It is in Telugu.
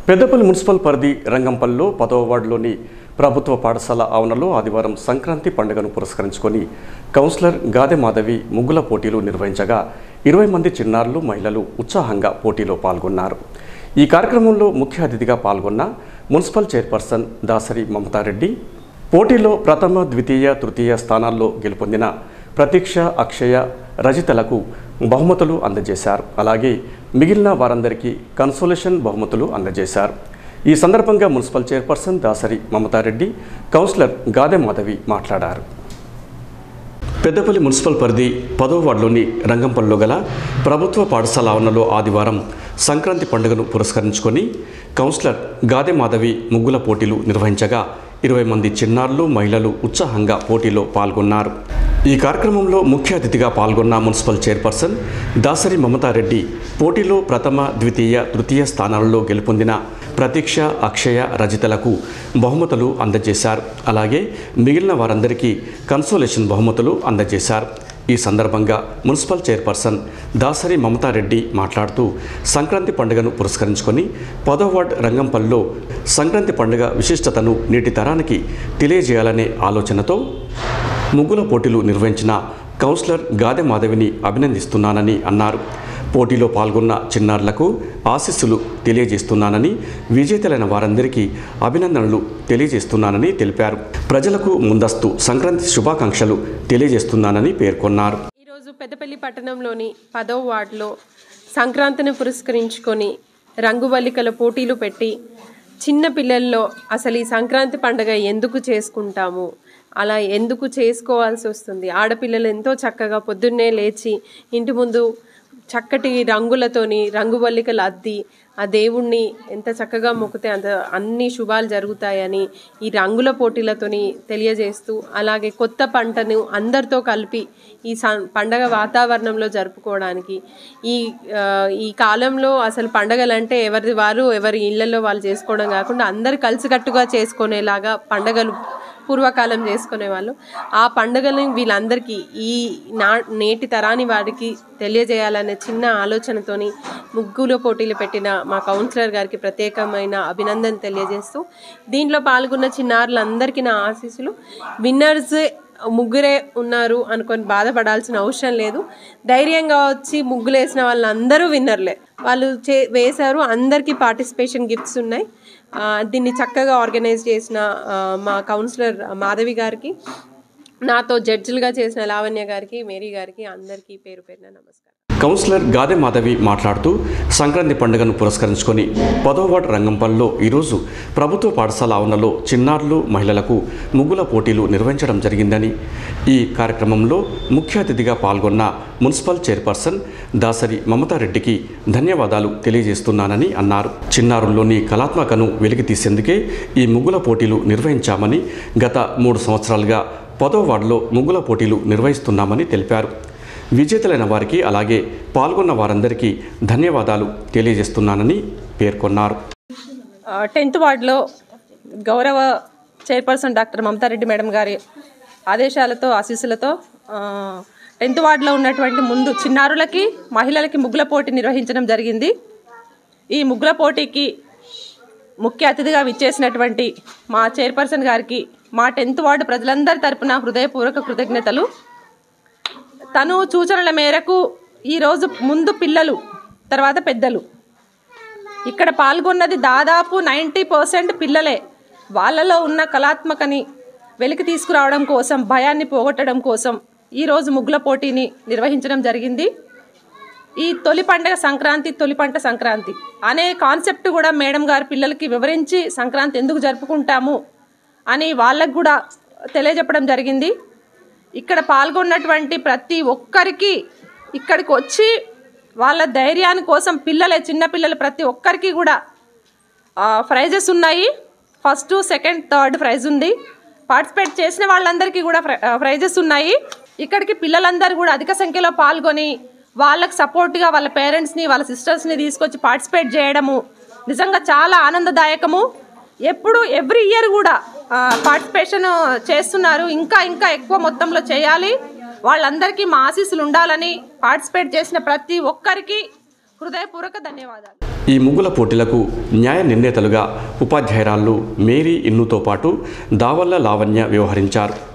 పెద్దపల్లి మున్సిపల్ పరిధి రంగంపల్లిలో పదవ వార్డులోని ప్రభుత్వ పాఠశాల ఆవరణలో ఆదివారం సంక్రాంతి పండుగను పురస్కరించుకొని కౌన్సిలర్ గాదె మాధవి ముగ్గుల పోటీలు నిర్వహించగా ఇరవై మంది చిన్నారులు మహిళలు ఉత్సాహంగా పోటీలో పాల్గొన్నారు ఈ కార్యక్రమంలో ముఖ్య అతిథిగా పాల్గొన్న మున్సిపల్ చైర్పర్సన్ దాసరి మమతారెడ్డి పోటీలో ప్రథమ ద్వితీయ తృతీయ స్థానాల్లో గెలుపొందిన ప్రతీక్ష అక్షయ రజితలకు బహుమతులు అందజేశారు అలాగే మిగిలిన వారందరికీ కన్సోలేషన్ బహుమతులు అందజేశారు ఈ సందర్భంగా municipal chairperson Dasari Mamatha Reddy councillor Gade Madhavi మాట్లాడారు పెద్దపల్లి మున్సిపల్ పరిధి పదో వార్డులోని రంగంపల్లిలో గల ప్రభుత్వ పాఠశాల ఆవరణలో ఆదివారం సంక్రాంతి పండుగను పురస్కరించుకొని కౌన్సిలర్ గాదె మాధవి ముగ్గుల పోటీలు నిర్వహించగా ఇరవై మంది చిన్నారులు మహిళలు ఉత్సాహంగా పోటీలో పాల్గొన్నారు ఈ కార్యక్రమంలో ముఖ్య అతిథిగా పాల్గొన్న మున్సిపల్ చైర్పర్సన్ దాసరి మమతారెడ్డి పోటీలో ప్రథమ ద్వితీయ తృతీయ స్థానాలలో గెలుపొందిన ప్రతీక్ష అక్షయ రజితలకు బహుమతులు అందజేశారు అలాగే మిగిలిన వారందరికీ కన్సోలేషన్ బహుమతులు అందజేశారు ఈ సందర్భంగా మున్సిపల్ చైర్పర్సన్ దాసరి మమతారెడ్డి మాట్లాడుతూ సంక్రాంతి పండుగను పురస్కరించుకొని పదో వార్డ్ రంగంపల్లిలో సంక్రాంతి పండుగ విశిష్టతను నేటి తరానికి తెలియజేయాలనే ఆలోచనతో ముగ్గుల పోటీలు నిర్వహించిన కౌన్సిలర్ గాదె మాధవిని అభినందిస్తున్నానని అన్నారు పోటీలో పాల్గొన్న చిన్నారులకు ఆశీస్సులు తెలియజేస్తున్నానని విజేతలైన వారందరికీ అభినందనలు తెలియజేస్తున్నానని తెలిపారు ప్రజలకు ముందస్తు సంక్రాంతి శుభాకాంక్షలు తెలియజేస్తున్నానని పేర్కొన్నారు ఈరోజు పెద్దపల్లి పట్టణంలోని పదవ వార్డులో సంక్రాంతిని పురస్కరించుకొని రంగువల్లికల పోటీలు పెట్టి చిన్న పిల్లల్లో అసలు ఈ సంక్రాంతి పండుగ ఎందుకు చేసుకుంటాము అలా ఎందుకు చేసుకోవాల్సి వస్తుంది ఆడపిల్లలు ఎంతో చక్కగా పొద్దున్నే లేచి ఇంటి ముందు చక్కటి రంగులతోని రంగువల్లికలు అద్ది ఆ దేవుణ్ణి ఎంత చక్కగా మొక్కితే అంత అన్ని శుభాలు జరుగుతాయని ఈ రంగుల పోటీలతోని తెలియజేస్తూ అలాగే కొత్త పంటను అందరితో కలిపి ఈ సం పండగ వాతావరణంలో జరుపుకోవడానికి ఈ ఆ, ఈ కాలంలో అసలు పండగలంటే ఎవరిది వారు ఎవరి ఇళ్లలో వాళ్ళు చేసుకోవడం కాకుండా అందరు కలిసికట్టుగా చేసుకునేలాగా పండగలు పూర్వకాలం చేసుకునే వాళ్ళు ఆ పండుగని వీళ్ళందరికీ ఈ నా నేటి తరాని వారికి తెలియజేయాలనే చిన్న ఆలోచనతోని ముగ్గుల పోటీలు పెట్టిన మా కౌన్సిలర్ గారికి ప్రత్యేకమైన అభినందన తెలియజేస్తూ దీంట్లో పాల్గొన్న చిన్నారులందరికీ నా ఆశీస్సులు విన్నర్స్ ముగ్గురే ఉన్నారు అనుకొని బాధపడాల్సిన అవసరం లేదు ధైర్యంగా వచ్చి ముగ్గులు వేసిన వాళ్ళందరూ విన్నర్లే వాళ్ళు చే వేశారు అందరికీ పార్టిసిపేషన్ గిఫ్ట్స్ ఉన్నాయి ఆ, దీన్ని చక్కగా ఆర్గనైజ్ చేసిన ఆ, మా కౌన్సిలర్ మాధవి గారికి నాతో జడ్జిలుగా చేసిన లావణ్య గారికి మేరీ గారికి అందరికీ పేరు పేరున నమస్కారం కౌన్సిలర్ గాదె మాధవి మాట్లాడుతూ సంక్రాంతి పండుగను పురస్కరించుకొని పదో వార్డు రంగంపల్లిలో ఈరోజు ప్రభుత్వ పాఠశాల ఆవరణలో చిన్నారులు మహిళలకు ముగ్గుల పోటీలు నిర్వహించడం జరిగిందని ఈ కార్యక్రమంలో ముఖ్య అతిథిగా పాల్గొన్న మున్సిపల్ చైర్పర్సన్ దాసరి మమతారెడ్డికి ధన్యవాదాలు తెలియజేస్తున్నానని అన్నారు చిన్నారుల్లోని కళాత్మకను వెలికి తీసేందుకే ఈ ముగ్గుల పోటీలు నిర్వహించామని గత మూడు సంవత్సరాలుగా పదో వార్డులో ముగ్గుల పోటీలు నిర్వహిస్తున్నామని తెలిపారు విజేతలైన వారికి అలాగే పాల్గొన్న వారందరికీ ధన్యవాదాలు తెలియజేస్తున్నానని పేర్కొన్నారు టెన్త్ వార్డులో గౌరవ చైర్పర్సన్ డాక్టర్ మమతారెడ్డి మేడం గారి ఆదేశాలతో ఆశీస్సులతో ఆ, టెన్త్ వార్డులో ఉన్నటువంటి ముందు చిన్నారులకి మహిళలకి ముగ్గుల పోటీ నిర్వహించడం జరిగింది ఈ ముగ్గుల పోటీకి ముఖ్య అతిథిగా విచ్చేసినటువంటి మా చైర్పర్సన్ గారికి మా టెన్త్ వార్డు ప్రజలందరి తరపున హృదయపూర్వక కృతజ్ఞతలు తను సూచనల మేరకు ఈరోజు ముందు పిల్లలు తర్వాత పెద్దలు ఇక్కడ పాల్గొన్నది దాదాపు నైంటీ పర్సెంట్ పిల్లలే వాళ్ళలో ఉన్న కళాత్మకని వెలికి తీసుకురావడం కోసం భయాన్ని పోగొట్టడం కోసం ఈరోజు ముగ్గుల పోటీని నిర్వహించడం జరిగింది ఈ తొలి పండుగ సంక్రాంతి తొలి పంట సంక్రాంతి అనే కాన్సెప్ట్ కూడా మేడం గారు పిల్లలకి వివరించి సంక్రాంతి ఎందుకు జరుపుకుంటాము అని వాళ్ళకు కూడా తెలియజెప్పడం జరిగింది ఇక్కడ పాల్గొన్నటువంటి ప్రతి ఒక్కరికి ఇక్కడికి వచ్చి వాళ్ళ ధైర్యాని కోసం పిల్లలే చిన్న పిల్లలు ప్రతి ఒక్కరికి కూడా ప్రైజెస్ ఉన్నాయి ఫస్ట్ సెకండ్ థర్డ్ ప్రైజ్ ఉంది పార్టిసిపేట్ చేసిన వాళ్ళందరికీ కూడా ప్రైజెస్ ఉన్నాయి ఇక్కడికి పిల్లలందరూ కూడా అధిక సంఖ్యలో పాల్గొని వాళ్ళకి సపోర్ట్గా వాళ్ళ పేరెంట్స్ని వాళ్ళ సిస్టర్స్ని తీసుకొచ్చి పార్టిసిపేట్ చేయడము నిజంగా చాలా ఆనందదాయకము ఎప్పుడు ఎవ్రీ ఇయర్ కూడా పార్టిసిపేషన్ చేస్తున్నారు ఇంకా ఇంకా ఎక్కువ మొత్తంలో చేయాలి వాళ్ళందరికీ మా ఆశీస్సులు ఉండాలని పార్టిసిపేట్ చేసిన ప్రతి ఒక్కరికి హృదయపూర్వక ధన్యవాదాలు ఈ ముగ్గుల పోటీలకు న్యాయ నిర్ణేతలుగా ఉపాధ్యాయురాళ్ళు మేరీ ఇన్నుతో పాటు దావల్ల లావణ్య వ్యవహరించారు